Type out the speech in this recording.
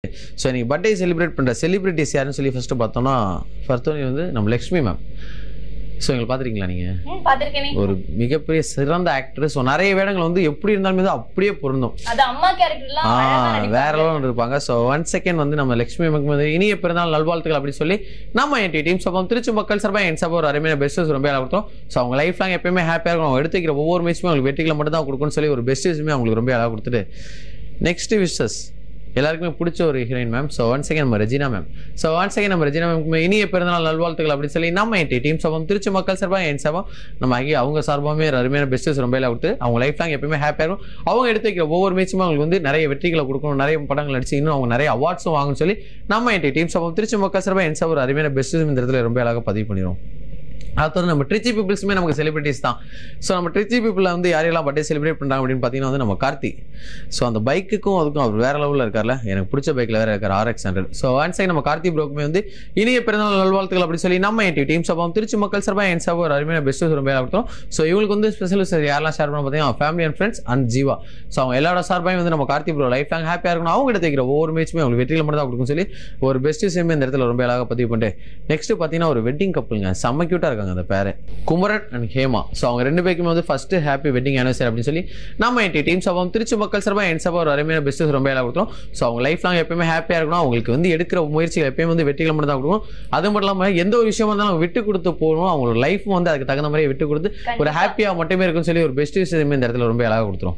So இன்னைக்கு birthday celebrate பண்ணுற celebrities யாருன்னு சொல்லி ஃபஸ்ட்டு பார்த்தோம்னா ஃபர்ஸ்ட் வந்து நம்ம லக்ஷ்மி மேம் ஸோ எங்களை பார்த்துருக்கீங்களா நீங்கள் ம், பார்த்திருக்கேனே ஒரு மிகப்பெரிய சிறந்த ஆக்டர் ஸோ நிறைய வேடங்கள் வந்து எப்படி இருந்தாலுமே தான் அப்படியே பொருந்தும் அது அம்மா கேரக்டர்லாம் ஆ அழகா நடிப்பாங்க. வேற லெவல் இருப்பாங்க ஸோ ஒன் செகண்ட் வந்து நம்ம லட்சுமி அம்மாக்கு வந்து இனிய பிறநாள் நல்வாழ்த்துக்கள் அப்படி சொல்லி நம்ம என் டீம் சப்பம் திருச்சி மக்கள் சார்பாக என் சப்பா ஒரு அருமையான பெஸ்ட் ரொம்ப நல்லா கொடுத்தோம் ஸோ அவங்க லைஃப் லாங் எப்பயுமே ஹாப்பியாக இருக்கும் அவங்க எடுத்துக்கிற ஒவ்வொரு மேட்சுமே அவங்களுக்கு வெற்றிகளை மட்டும் தான் கொடுக்கும்னு சொல்லி ஒரு பெஸ்ட் விஷயமே அவங்களுக்கு ரொம்ப அழகாக கொடுத்துட்டு நெக்ஸ்ட் விஷஸ் எல்லாருக்குமே பிடிச்ச ஒரு heroine ma'am so one second நம்ம Regina ma'am so one second நம்ம ரெஜினா மேம் இனிய பிறந்தநாள் நல்வாழ்த்துக்கள் அப்படின்னு சொல்லி நம்ம என் டீம் சபம் திருச்சி மக்கள் சார்பாக என் சபம் நம்ம அங்கே அவங்க சார்பாகவே ஒரு அருமையான பெஸ்ட் ரொம்ப எல்லாம் விட்டு அவங்க லைஃப் லாங் எப்பயுமே ஹாப்பியாக இருக்கும் அவங்க எடுத்து வைக்கிற ஒவ்வொரு மேட்சுமே அவங்களுக்கு வந்து நிறைய வெற்றிகளை கொடுக்கணும் நிறைய படங்கள் நடிச்சு இன்னும் அவங்க நிறைய அவார்ட்ஸும் வாங்கணும்னு சொல்லி நம்ம என் டீம் சபம் திருச்சி மக்கள் சார்பாக என் சார் ஒரு அருமையான பெஸ்ட் இந்த இடத்துல ரொம்ப அழகாக பதிவு பண்ணிடுவோம் அடுத்தது நம்ம ட்ரிச்சி பீப்புள்ஸுமே நமக்கு செலிபிரிட்டிஸ் தான் ஸோ நம்ம ட்ரிச்சி பீப்புளில் வந்து யாரெல்லாம் பர்த்டே செலிப்ரேட் பண்ணுறாங்க அப்படின்னு பார்த்தீங்கன்னா வந்து நம்ம கார்த்தி ஸோ அந்த பைக்குக்கும் அதுக்கும் அவர் வேற லெவலில் இருக்கார்ல எனக்கு பிடிச்ச பைக்கில் வேற இருக்கார் RX hundred so one side நம்ம கார்த்தி ப்ரோக்குமே வந்து இனிய பிறந்தநாள் நல்வாழ்த்துக்கள் அப்படி சொல்லி நம்ம என் டீம் சபாவும் திருச்சி மக்கள் சார்பாக என் சார்பாக ஒரு அருமையான பெஸ்ட் ரொம்ப கொடுத்தோம் ஸோ இவங்களுக்கு வந்து ஸ்பெஷல் யாரெல்லாம் ஷேர் பண்ண பார்த்தீங்கன்னா family and friends and Jeeva so அவங்க எல்லாரோட சார்பாயும் வந்து நம்ம கார்த்தி ப்ரோ லைஃப் லாங் ஹாப்பியாக இருக்கணும் அவங்க எடுத்து வைக்கிற ஒவ்வொரு மேட்சுமே அவங்களுக்கு வெற்றியில் மட்டும் தான் கொடுக்கும் சொல்லி ஒரு பெஸ்ட் விஷயமே இந்த இடத்துல ரொம்ப அழகாக பதிவு பண்ணிட்டு நெக்ஸ்ட் பார்த்தீங்கன்னா ஒரு வெட்டிங் கப்புளுங்க செம்ம க்யூட்டாக இருக்காங்க அந்த பேரை குமரன் அண்ட் ஹேமா ஸோ அவங்க ரெண்டு பேருக்குமே வந்து ஃபர்ஸ்ட் ஹாப்பி வெட்டிங் ஆனிவர்சரி அப்படின்னு சொல்லி நம்ம என் டீம் சபாவும் திருச்சி மக்கள் சார்பாக என் சபா ஒரு அருமையான பெஸ்ட் ரொம்ப எல்லாம் கொடுத்தோம் ஸோ அவங்க லைஃப் லாங் எப்பயுமே ஹாப்பியாக இருக்கணும் அவங்களுக்கு வந்து எடுக்கிற முயற்சிகள் எப்பயுமே வந்து வெற்றிகள் மட்டும் தான் கொடுக்கும் அது மட்டும் இல்லாமல் எந்த ஒரு விஷயமா இருந்தாலும் அவங்க விட்டு கொடுத்து போகணும் அவங்களோட லைஃப் வந்து அதுக்கு தகுந்த மாதிரி விட்டு கொடுத்து ஒரு கண்டிப்பா. ஹாப்பியாக மட்டுமே இருக்குன்னு சொல்லி ஒரு பெஸ்ட் விஷயமே இந்த இடத்துல ரொம்ப அழகாக கொடுத்துரும்